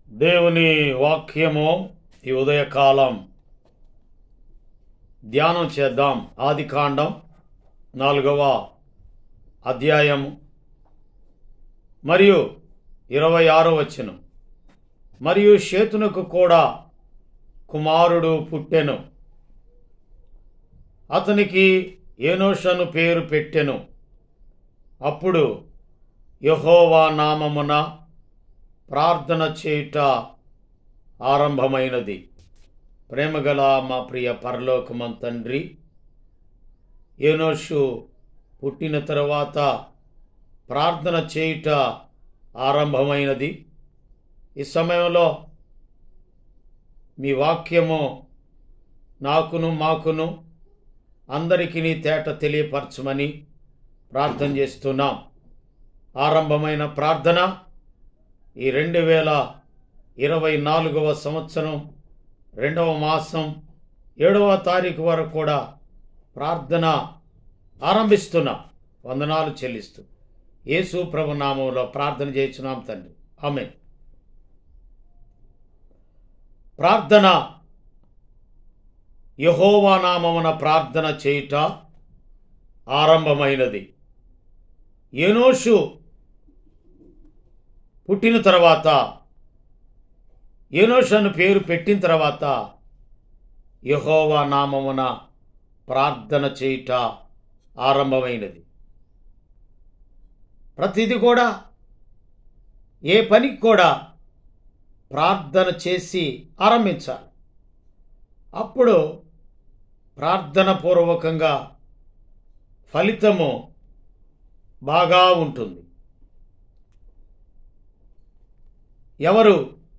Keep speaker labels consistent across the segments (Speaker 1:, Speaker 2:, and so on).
Speaker 1: దేవుని వాక్యము ఈ ఉదయకాలం ధ్యానం చేద్దాం ఆది కాండం నాలుగవ అధ్యాయము మరియు ఇరవై ఆరో వచనం మరియు షేతునకు కూడా కుమారుడు పుట్టెను అతనికి ఏనోషను పేరు పెట్టెను అప్పుడు యహోవా నామమున ప్రార్థన చేయుట ఆరంభమైనది ప్రేమగల మా ప్రియ పరలోకమం తండ్రి ఏనోషు పుట్టిన తరువాత ప్రార్థన చేయుట ఆరంభమైనది ఈ సమయంలో మీ వాక్యము నాకును మాకును అందరికీ నీ తేట తెలియపరచమని ప్రార్థన చేస్తున్నాం ఆరంభమైన ప్రార్థన ఈ రెండు వేల ఇరవై నాలుగవ సంవత్సరం రెండవ మాసం ఏడవ తారీఖు వరకు కూడా ప్రార్థన ఆరంభిస్తున్నాం వందనాలు చెల్లిస్తూ యేసు ప్రభు నామంలో ప్రార్థన చేస్తున్నాం తండ్రి ఆమె ప్రార్థన యహోవా నామమున ప్రార్థన చేయుట ఆరంభమైనది ఏనోషు పుట్టిన తర్వాత ఏనోషు అని పేరు పెట్టిన తర్వాత యహోవా నామమున ప్రార్థన చేయుట ఆరంభమైనది ప్రతిది కూడా ఏ పనికి కూడా ప్రార్థన చేసి ఆరంభించాలి అప్పుడు ప్రార్థన పూర్వకంగా ఫలితము బాగా ఉంటుంది ఎవరు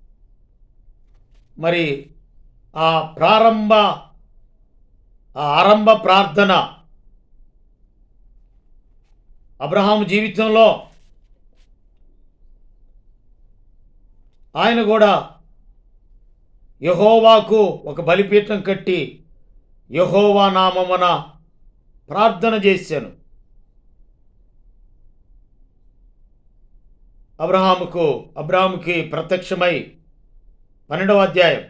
Speaker 1: మరి ఆ ప్రారంభ ఆ ఆరంభ ప్రార్థన అబ్రహాం జీవితంలో ఆయన కూడా యహోవాకు ఒక బలిపీఠం కట్టి యహోవా నామమున ప్రార్థన చేశాను అబ్రహాముకు అబ్రహాముకి ప్రత్యక్షమై పన్నెండవ అధ్యాయం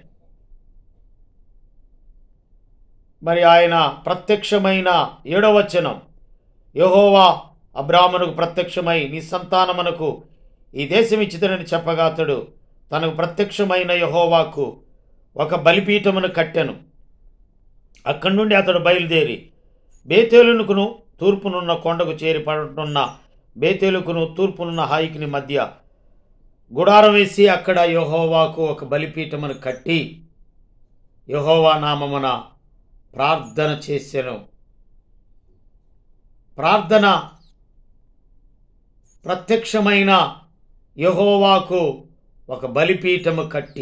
Speaker 1: మరి ఆయన ప్రత్యక్షమైన ఏడవ వచనం యహోవా అబ్రాహ్మణుకు ప్రత్యక్షమై నీ సంతానమునకు ఈ దేశం ఇచ్చితనని చెప్పగా అతడు తనకు ప్రత్యక్షమైన యహోవాకు ఒక బలిపీఠమును కట్టెను అక్కడి నుండి అతడు బయలుదేరి బేతేలునుకును తూర్పునున్న కొండకు చేరి పడుతున్న బేతేలుకును తూర్పునున్న హాయికిని మధ్య గుడారం వేసి అక్కడ యహోవాకు ఒక బలిపీఠమును కట్టి యహోవా నామమున ప్రార్థన చేసెను ప్రార్థన ప్రత్యక్షమైన యహోవాకు ఒక బలిపీఠము కట్టి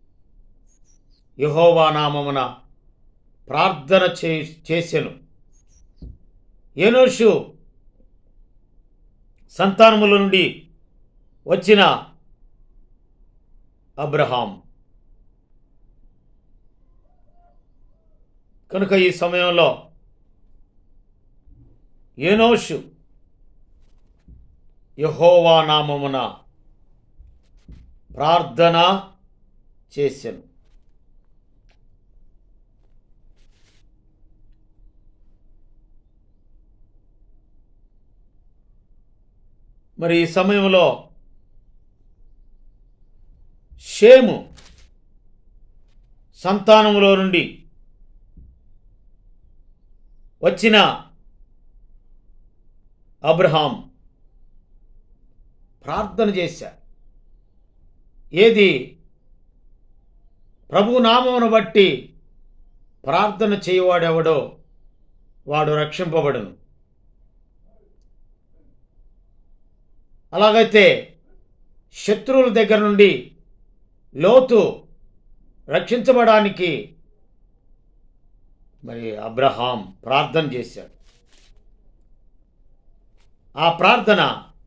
Speaker 1: యహోవా నామమున ప్రార్థన చే చేసెను ఏనోషు సంతానముల నుండి వచ్చిన అబ్రహాం కనుక ఈ సమయంలో ఏనోషు యహోవా నామమున ప్రార్థన చేశాను మరి ఈ సమయంలో షేము సంతానములో నుండి వచ్చిన అబ్రహాం ప్రార్థన చేశారు ఏది ప్రభు నామమును బట్టి ప్రార్థన చేయవాడెవడో వాడు రక్షింపబడును అలాగైతే శత్రువుల దగ్గర నుండి లోతు రక్షించబడానికి మరి అబ్రహాం ప్రార్థన చేశాడు ఆ ప్రార్థన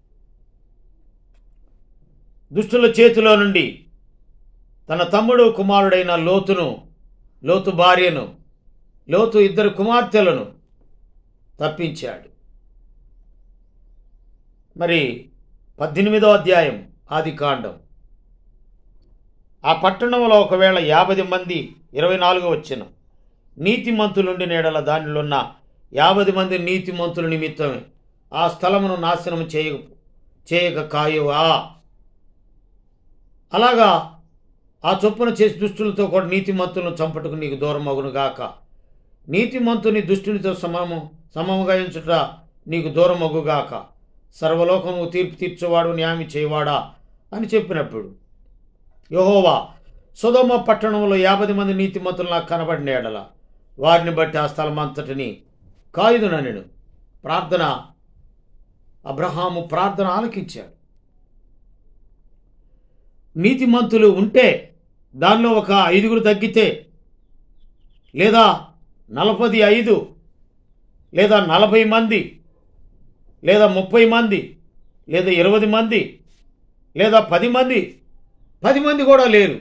Speaker 1: దుష్టుల చేతిలో నుండి తన తమ్ముడు కుమారుడైన లోతును లోతు భార్యను లోతు ఇద్దరు కుమార్తెలను తప్పించాడు మరి పద్దెనిమిదో అధ్యాయం ఆది కాండం ఆ పట్టణంలో ఒకవేళ యాభై మంది ఇరవై నాలుగు వచ్చిన నీతిమంతులుండి నేడల దానిలోన్న యాభై మంది నీతిమంతుల నిమిత్తమే ఆ స్థలమును నాశనం చేయ చేయక కాయువా అలాగా ఆ చొప్పున చేసి దుష్టులతో కూడా నీతిమంతులను చంపటకు నీకు దూరం అగును గాక నీతిమంతుని దుష్టునితో సమము సమముగా ఎంచుట నీకు దూరం అగుగాక సర్వలోకము తీర్పు తీర్చేవాడు న్యాయం చేయవాడా అని చెప్పినప్పుడు యహోవా సుధమ పట్టణంలో యాభై మంది నీతిమంతులు నాకు కనబడిన ఎడల వారిని బట్టి ఆ స్థలం అంతటిని కాయుదునను ప్రార్థన అబ్రహాము ప్రార్థన ఆలకించాడు నీతిమంతులు ఉంటే దానిలో ఒక ఐదుగురు తగ్గితే లేదా నలభై ఐదు లేదా నలభై మంది లేదా ముప్పై మంది లేదా ఇరవై మంది లేదా పది మంది పది మంది కూడా లేరు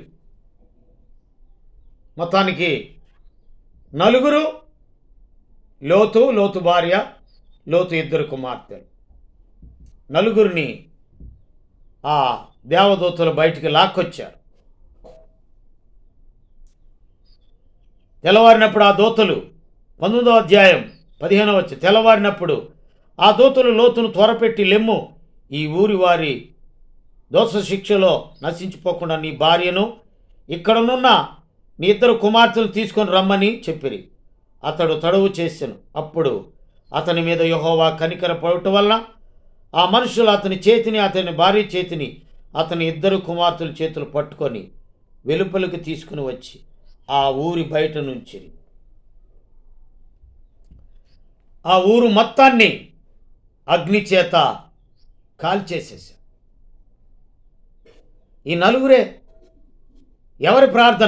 Speaker 1: మొత్తానికి నలుగురు లోతు లోతు భార్య లోతు ఇద్దరు కుమార్తెలు నలుగురిని ఆ దేవదూతలు బయటికి లాక్కొచ్చారు తెల్లవారినప్పుడు ఆ దూతలు పంతొమ్మిదవ అధ్యాయం పదిహేనవ వచ్చి తెల్లవారినప్పుడు ఆ దూతలు లోతును త్వరపెట్టి లెమ్ము ఈ ఊరి వారి దోష శిక్షలో నశించిపోకుండా నీ భార్యను ఇక్కడనున్న నీ ఇద్దరు కుమార్తెలు తీసుకొని రమ్మని చెప్పిరి అతడు తడువు చేసెను అప్పుడు అతని మీద యహోవా కనికర పడటం వల్ల ఆ మనుషులు అతని చేతిని అతని భార్య చేతిని అతని ఇద్దరు కుమార్తెల చేతులు పట్టుకొని వెలుపలికి తీసుకుని వచ్చి ఆ ఊరి బయట నుంచి ఆ ఊరు మొత్తాన్ని అగ్ని చేత కాల్చేసేసారు ఈ నలుగురే ఎవరి ప్రార్థన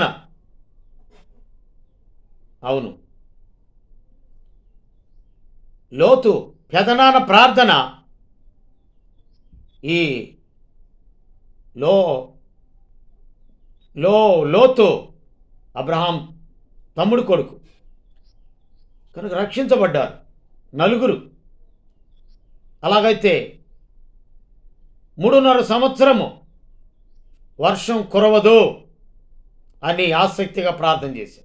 Speaker 1: అవును లోతు పెదనాన్న ప్రార్థన ఈ లో లో లోతు అబ్రహాం తమ్ముడు కొడుకు కనుక రక్షించబడ్డారు నలుగురు అలాగైతే మూడున్నర సంవత్సరము వర్షం కురవదు అని ఆసక్తిగా ప్రార్థన చేశారు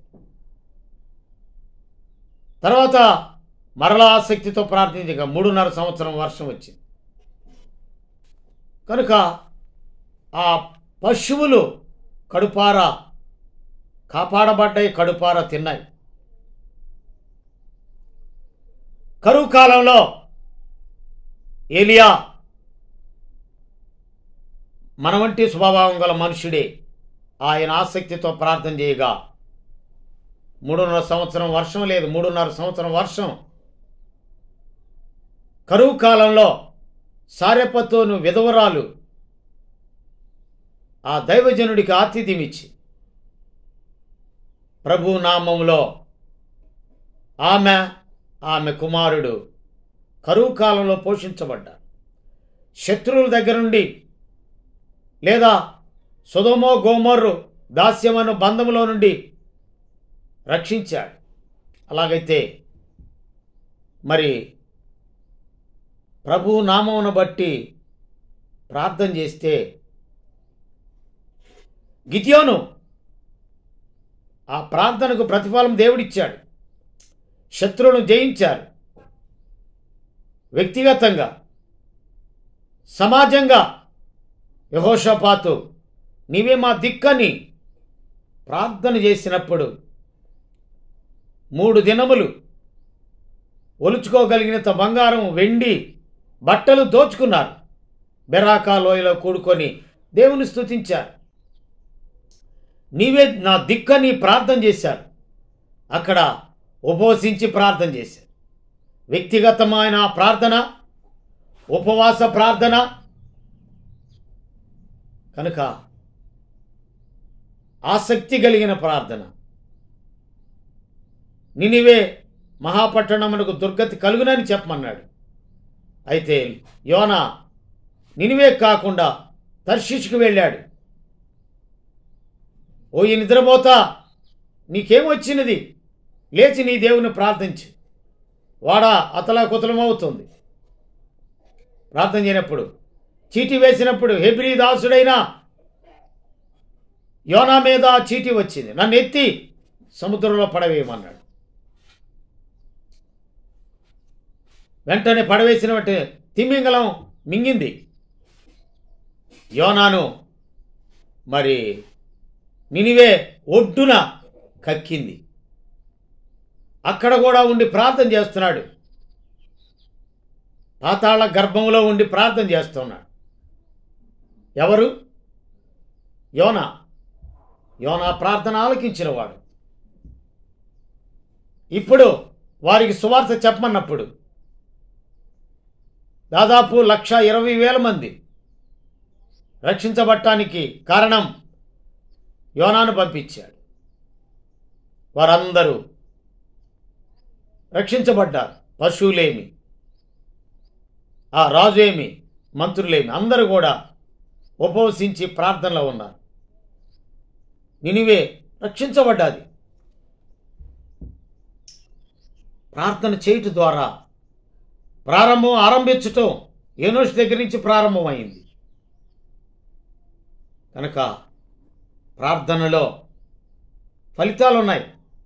Speaker 1: తర్వాత మరలా ఆసక్తితో ప్రార్థించగా మూడున్నర సంవత్సరం వర్షం వచ్చింది కనుక ఆ పశువులు కడుపార కాపాడబడ్డాయి కడుపార తిన్నాయి కరువు కాలంలో ఏలియా మన వంటి స్వభావం గల మనుషుడే ఆయన ఆసక్తితో ప్రార్థన చేయగా మూడున్నర సంవత్సరం వర్షం లేదు మూడున్నర సంవత్సరం వర్షం కరువు కాలంలో సారెపతోను విధవరాలు ఆ దైవజనుడికి ఆతిథ్యం ఇచ్చి ప్రభు నామంలో ఆమె ఆమె కుమారుడు కరువు కాలంలో పోషించబడ్డారు శత్రువుల దగ్గర నుండి లేదా సుధమో గోమర్రు దాస్యమను బంధములో నుండి రక్షించాడు అలాగైతే మరి ప్రభు నామమును బట్టి ప్రార్థన చేస్తే గిద్యోను ఆ ప్రార్థనకు ప్రతిఫలం దేవుడిచ్చాడు శత్రువులను జయించారు వ్యక్తిగతంగా సమాజంగా యహోషపాతు నీవే మా దిక్కని ప్రార్థన చేసినప్పుడు మూడు దినములు ఒలుచుకోగలిగినంత బంగారం వెండి బట్టలు దోచుకున్నారు బెరాకా లోయలో కూడుకొని దేవుని స్తుతించారు నీవే నా దిక్కని ప్రార్థన చేశారు అక్కడ ఉపవసించి ప్రార్థన చేశారు వ్యక్తిగతమైన ప్రార్థన ఉపవాస ప్రార్థన కనుక ఆసక్తి కలిగిన ప్రార్థన నినివే మహాపట్టణమునకు దుర్గతి కలుగునని చెప్పమన్నాడు అయితే యోన నినివే కాకుండా తర్షిష్కు వెళ్ళాడు ఓ ఈ నిద్రపోతా నీకేమొచ్చినది లేచి నీ దేవుని ప్రార్థించు వాడా అతలాకుతలమవుతుంది ప్రార్థన చేయనప్పుడు చీటీ వేసినప్పుడు హెబ్రీ దాసుడైనా యోనా మీద ఆ చీటీ వచ్చింది నన్ను ఎత్తి సముద్రంలో పడవేయమన్నాడు వెంటనే పడవేసిన వెంటనే తిమింగలం మింగింది యోనాను మరి నినివే ఒడ్డున కక్కింది అక్కడ కూడా ఉండి ప్రార్థన చేస్తున్నాడు పాతాళ గర్భంలో ఉండి ప్రార్థన చేస్తున్నాడు ఎవరు యోనా యోనా ప్రార్థన ఆలకించినవాడు ఇప్పుడు వారికి సువార్త చెప్పమన్నప్పుడు దాదాపు లక్ష ఇరవై వేల మంది రక్షించబట్టానికి కారణం యోనాను పంపించాడు వారందరూ రక్షించబడ్డారు పశువులేమి ఆ రాజు ఏమి మంత్రులేమి అందరూ కూడా ఉపవసించి ప్రార్థనలో ఉన్నారు నినివే రక్షించబడ్డాది ప్రార్థన చేయటం ద్వారా ప్రారంభం ఆరంభించటం యూనివర్సిటీ దగ్గర నుంచి ప్రారంభమైంది కనుక ప్రార్థనలో ఫలితాలు ఉన్నాయి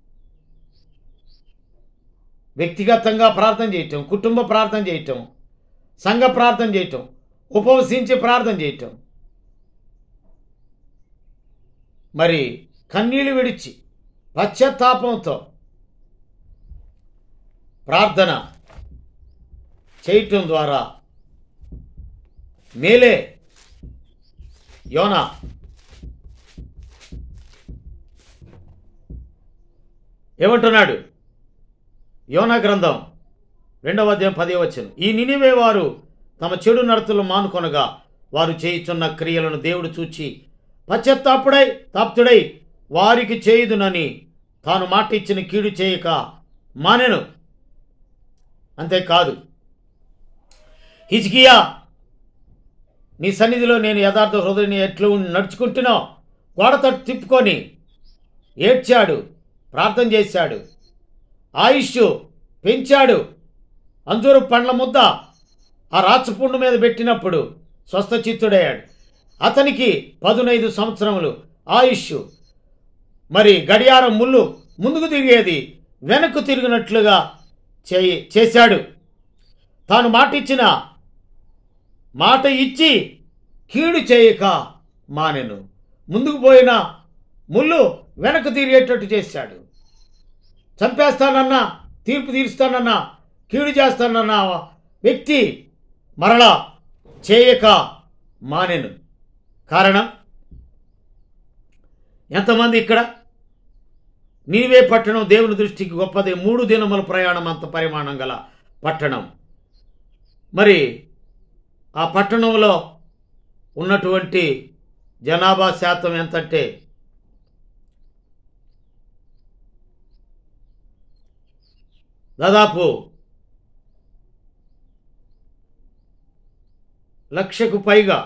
Speaker 1: వ్యక్తిగతంగా ప్రార్థన చేయటం కుటుంబ ప్రార్థన చేయటం సంఘ ప్రార్థన చేయటం ఉపవసించి ప్రార్థన చేయటం మరి కన్నీళ్లు విడిచి పశ్చాత్తాపంతో ప్రార్థన చేయటం ద్వారా మేలే యోనా ఏమంటున్నాడు యోనా గ్రంథం రెండవ అధ్యాయం పదే వచ్చను ఈ నినివే వారు తమ చెడు నడతలు మానుకొనగా వారు చేయుచున్న క్రియలను దేవుడు చూచి పశ్చత్తాపుడై తాప్తుడై వారికి చేయుదునని తాను మాట ఇచ్చిన కీడు చేయక మానెను అంతేకాదు హిజ్కియా నీ సన్నిధిలో నేను యథార్థ హృదయాన్ని ఎట్లు నడుచుకుంటున్నావు గోడ తట్టు తిప్పుకొని ఏడ్చాడు ప్రార్థన చేశాడు ఆయుష్ పెంచాడు అంజూరు పండ్ల ముద్ద ఆ రాచపుండు మీద పెట్టినప్పుడు స్వస్థచిత్తుడయ్యాడు అతనికి పదునైదు సంవత్సరములు ఆయుష్ మరి గడియారం ముళ్ళు ముందుకు తిరిగేది వెనక్కు తిరిగినట్లుగా చేయి చేశాడు తాను మాట ఇచ్చిన మాట ఇచ్చి కీడు చేయక మానెను ముందుకు పోయిన ముళ్ళు వెనక్కు తిరిగేటట్టు చేశాడు చంపేస్తానన్నా తీర్పు తీరుస్తానన్నా కీడు చేస్తానన్న వ్యక్తి మరలా చేయక మానెను కారణం ఎంతమంది ఇక్కడ నీవే పట్టణం దేవుని దృష్టికి గొప్పది మూడు దినముల ప్రయాణం అంత పరిమాణం గల పట్టణం మరి ఆ పట్టణంలో ఉన్నటువంటి జనాభా శాతం ఎంతంటే దాదాపు లక్షకు పైగా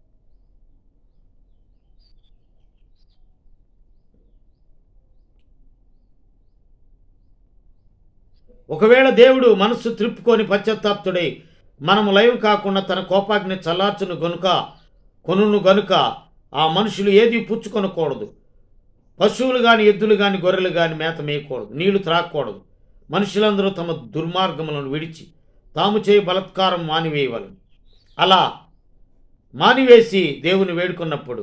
Speaker 1: ఒకవేళ దేవుడు మనస్సు త్రిప్పుకొని పశ్చాత్తాప్తుడై మనము లైవ్ కాకుండా తన కోపాగ్ని చల్లార్చును గనుక కొనును గనుక ఆ మనుషులు ఏది పుచ్చుకొనకూడదు పశువులు కానీ ఎద్దులు కానీ గొర్రెలు కానీ మేత మేయకూడదు నీళ్లు త్రాగకూడదు మనుషులందరూ తమ దుర్మార్గములను విడిచి తాము చేయి బలత్కారం మానివేయవలను అలా మానివేసి దేవుని వేడుకున్నప్పుడు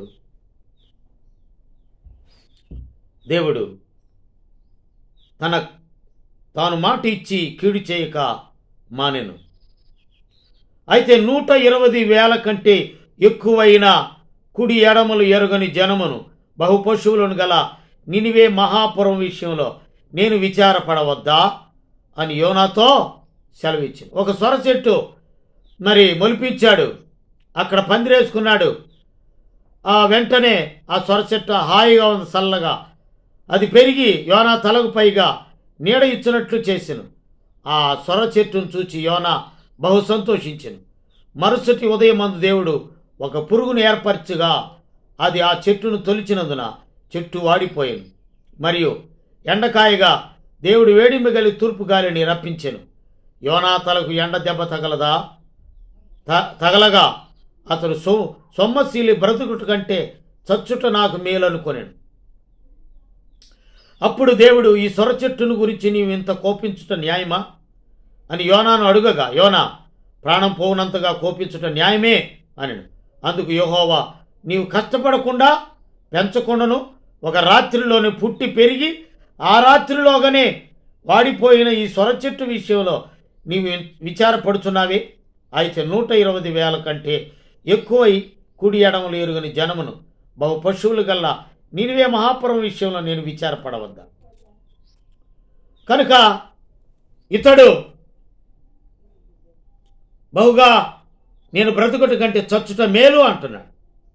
Speaker 1: దేవుడు తన తాను మాట ఇచ్చి కీడు చేయక మానెను అయితే నూట ఇరవై వేల కంటే ఎక్కువైన కుడి ఎడమలు ఎరగని జనమును బహు పశువులను గల నినివే మహాపురం విషయంలో నేను విచారపడవద్దా అని యోనాతో సెలవిచ్చింది ఒక సొర చెట్టు మరి మొలిపించాడు అక్కడ పందిరేసుకున్నాడు ఆ వెంటనే ఆ సొర చెట్టు హాయిగా ఉంది చల్లగా అది పెరిగి యోనా తలకు పైగా నీడ ఇచ్చినట్లు చేసెను ఆ సొర చెట్టును చూచి యోనా బహు సంతోషించెను మరుసటి ఉదయమందు దేవుడు ఒక పురుగును ఏర్పరచుగా అది ఆ చెట్టును తొలిచినందున చెట్టు వాడిపోయాను మరియు ఎండకాయగా దేవుడు వేడిమి గలి తూర్పు గాలిని రప్పించెను యోనా తలకు ఎండ దెబ్బ తగలదా త తగలగా అతడు సొ సొమ్మశీలి బ్రతుకుట కంటే చచ్చుట నాకు మేలనుకొనెను అప్పుడు దేవుడు ఈ సొర చెట్టును గురించి నీవు ఇంత కోపించుట న్యాయమా అని యోనాను అడుగగా యోనా ప్రాణం పోవునంతగా కోపించుట న్యాయమే అని అందుకు యెహోవా నీవు కష్టపడకుండా పెంచకుండాను ఒక రాత్రిలోనే పుట్టి పెరిగి ఆ రాత్రిలోగానే వాడిపోయిన ఈ సొర చెట్టు విషయంలో నీవు విచారపడుచున్నావే అయితే నూట ఇరవై వేల కంటే ఎక్కువై కుడి ఎడమలు ఎరుగని జనమును బహు పశువులు గల్లా నీనివే మహాపురం విషయంలో నేను విచారపడవద్దా కనుక ఇతడు బహుగా నేను బ్రతుకుట కంటే చచ్చుట మేలు అంటున్నాడు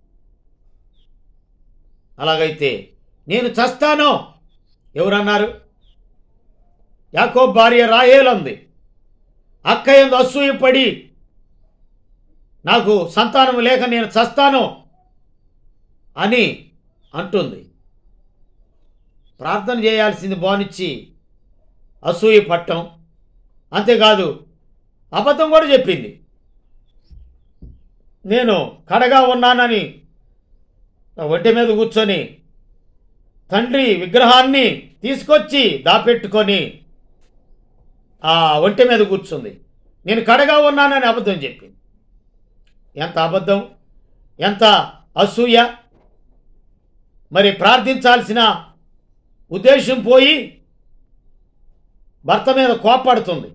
Speaker 1: అలాగైతే నేను చస్తాను ఎవరన్నారు యాకో భార్య రాయేలంది అక్క ఎందు అసూయపడి నాకు సంతానం లేక నేను చస్తాను అని అంటుంది ప్రార్థన చేయాల్సింది బానిచ్చి అసూయ పట్టం అంతేకాదు అబద్ధం కూడా చెప్పింది నేను కడగా ఉన్నానని ఒంటి మీద కూర్చొని తండ్రి విగ్రహాన్ని తీసుకొచ్చి దాపెట్టుకొని ఆ ఒంటి మీద కూర్చుంది నేను కడగా ఉన్నానని అబద్ధం చెప్పింది ఎంత అబద్ధం ఎంత అసూయ మరి ప్రార్థించాల్సిన ఉద్దేశం పోయి భర్త మీద కోప్పడుతుంది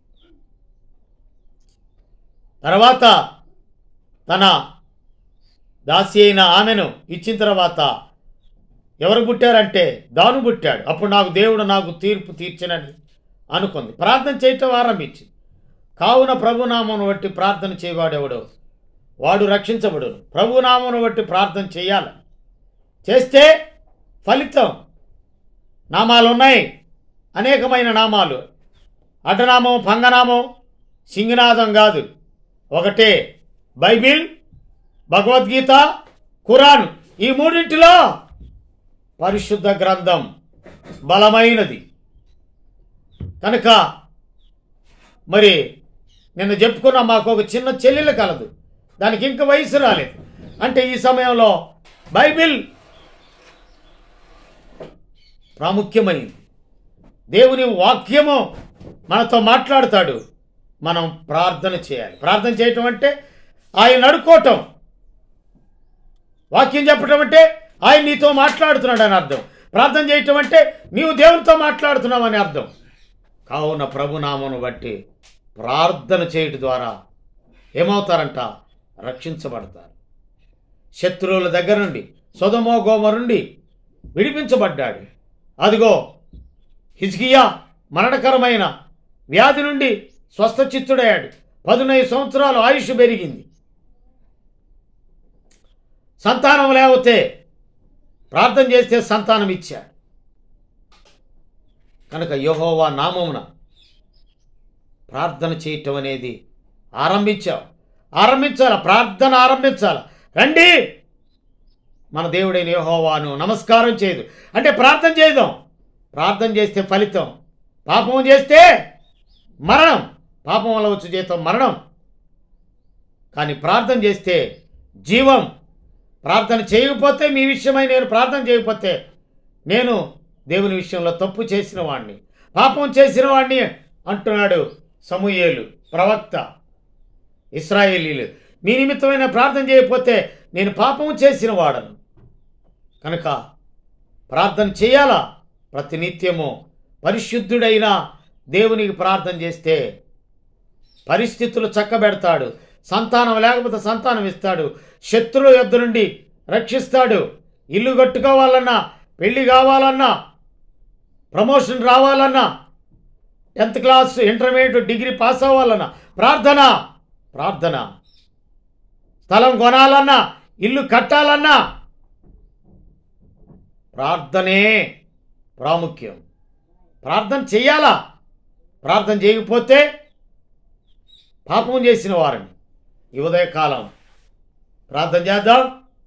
Speaker 1: తర్వాత తన దాసి అయిన ఆమెను ఇచ్చిన తర్వాత ఎవరు పుట్టారంటే దాను పుట్టాడు అప్పుడు నాకు దేవుడు నాకు తీర్పు తీర్చనని అనుకుంది ప్రార్థన చేయటం ఆరంభించింది కావున ప్రభునామను బట్టి ప్రార్థన చేయవాడెవడో వాడు రక్షించబడును ప్రభునామను బట్టి ప్రార్థన చేయాలి చేస్తే ఫలితం నామాలు ఉన్నాయి అనేకమైన నామాలు అడ్డనామం పంగనామం సింగనాదం కాదు ఒకటే బైబిల్ భగవద్గీత ఖురాన్ ఈ మూడింటిలో పరిశుద్ధ గ్రంథం బలమైనది కనుక మరి నిన్న చెప్పుకున్న మాకు ఒక చిన్న చెల్లెలు కలదు దానికి ఇంక వయసు రాలేదు అంటే ఈ సమయంలో బైబిల్ ప్రాముఖ్యమైంది దేవుని వాక్యము మనతో మాట్లాడతాడు మనం ప్రార్థన చేయాలి ప్రార్థన చేయటం అంటే ఆయన అడుక్కోవటం వాక్యం చెప్పటం అంటే ఆయన నీతో మాట్లాడుతున్నాడు అని అర్థం ప్రార్థన చేయటం అంటే నీవు దేవునితో మాట్లాడుతున్నావు అని అర్థం కావున ప్రభునామను బట్టి ప్రార్థన చేయటం ద్వారా ఏమవుతారంట రక్షించబడతారు శత్రువుల దగ్గర నుండి సొదమో గోమరుండి విడిపించబడ్డాడు అదిగో హిజ్కియా మరణకరమైన వ్యాధి నుండి స్వస్థచిత్తుడయ్యాడు పదునైదు సంవత్సరాలు ఆయుష్ పెరిగింది సంతానం లేకపోతే ప్రార్థన చేస్తే సంతానం ఇచ్చాడు కనుక యహోవా నామమున ప్రార్థన చేయటం అనేది ఆరంభించావు ఆరంభించాల ప్రార్థన ఆరంభించాలి రండి మన దేవుడైన యహోవాను నమస్కారం చేయదు అంటే ప్రార్థన చేద్దాం ప్రార్థన చేస్తే ఫలితం పాపం చేస్తే మరణం పాపం వల్ల వచ్చే జీతం మరణం కానీ ప్రార్థన చేస్తే జీవం ప్రార్థన చేయకపోతే మీ విషయమై నేను ప్రార్థన చేయకపోతే నేను దేవుని విషయంలో తప్పు చేసిన వాడిని పాపం చేసిన వాడిని అంటున్నాడు సమూయేలు ప్రవక్త ఇస్రాయేలీలు మీ నిమిత్తమైన ప్రార్థన చేయకపోతే నేను పాపం చేసిన వాడను కనుక ప్రార్థన చేయాలా ప్రతినిత్యము పరిశుద్ధుడైన దేవునికి ప్రార్థన చేస్తే పరిస్థితులు చక్కబెడతాడు సంతానం లేకపోతే సంతానం ఇస్తాడు శత్రువుల యొద్ద నుండి రక్షిస్తాడు ఇల్లు కట్టుకోవాలన్నా పెళ్లి కావాలన్నా ప్రమోషన్ రావాలన్నా tenth class intermediate degree pass అవ్వాలన్నా ప్రార్థన ప్రార్థన స్థలం కొనాలన్నా ఇల్లు కట్టాలన్నా ప్రార్థనే ప్రాముఖ్యం ప్రార్థన చెయ్యాలా ప్రార్థన చేయకపోతే పాపం చేసిన వారిని ఈ ఉదయకాలం ప్రార్థన చేద్దాం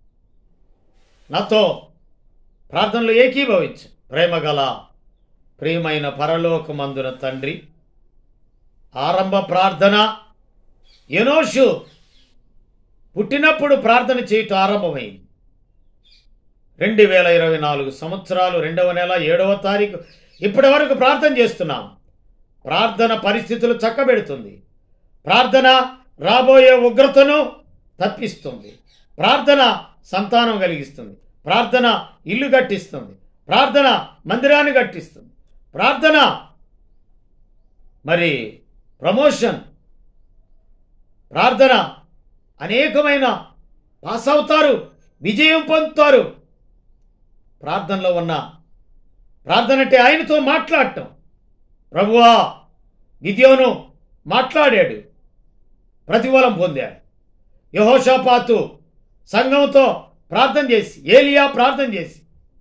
Speaker 1: నాతో ప్రార్థనలో ఏకీభవించు ప్రేమగల ప్రియమైన పరలోకమందున తండ్రి ఆరంభ ప్రార్థన ఎనోషు పుట్టినప్పుడు ప్రార్థన చేయటం ఆరంభమైంది రెండు వేల ఇరవై నాలుగు సంవత్సరాలు రెండవ నెల ఏడవ తారీఖు ఇప్పటి వరకు ప్రార్థన చేస్తున్నాం ప్రార్థన పరిస్థితులు చక్కబెడుతుంది ప్రార్థన రాబోయే ఉగ్రతను తప్పిస్తుంది ప్రార్థన సంతానం కలిగిస్తుంది ప్రార్థన ఇల్లు కట్టిస్తుంది ప్రార్థన మందిరాన్ని కట్టిస్తుంది ప్రార్థన మరి ప్రమోషన్ ప్రార్థన అనేకమైన పాస్ అవుతారు విజయం పొందుతారు ప్రార్థనలో ఉన్న ప్రార్థన అంటే ఆయనతో మాట్లాడటం ప్రభువా గిద్యోను మాట్లాడాడు ప్రతిఫలం పొందాడు యహోషాపాతు సంఘంతో ప్రార్థన చేసి ఏలియా ప్రార్థన చేసి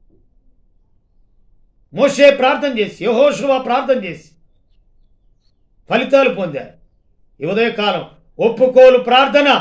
Speaker 1: మోషే ప్రార్థన చేసి యహోషువ ప్రార్థన చేసి ఫలితాలు పొందారు ఈ ఉదయకాలం ఒప్పుకోలు ప్రార్థన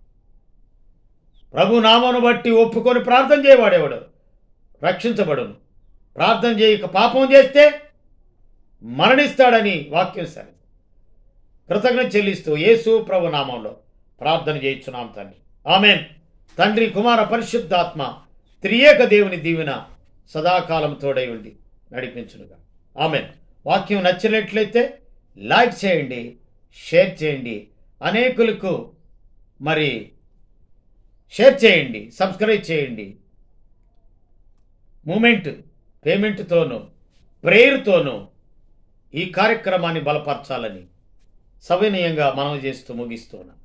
Speaker 1: ప్రభు నామను బట్టి ఒప్పుకొని ప్రార్థన చేయవాడేవాడు రక్షించబడును ప్రార్థన చేయక పాపం చేస్తే మరణిస్తాడని వాక్యం సరే కృతజ్ఞత చెల్లిస్తూ యేసు ప్రభు నామంలో ప్రార్థన చేయించున్నాం తండ్రి ఆమెన్ తండ్రి కుమార పరిశుద్ధాత్మ త్రియేక దేవుని దీవెన సదాకాలం తోడై ఉండి నడిపించునుగా ఆమెన్ వాక్యం నచ్చినట్లయితే లైక్ చేయండి షేర్ చేయండి అనేకులకు మరి షేర్ చేయండి సబ్స్క్రైబ్ చేయండి మూమెంట్ పేమెంట్తోనూ ప్రేయర్తోనూ ఈ కార్యక్రమాన్ని బలపరచాలని సవినయంగా మనం చేస్తూ ముగిస్తున్నాం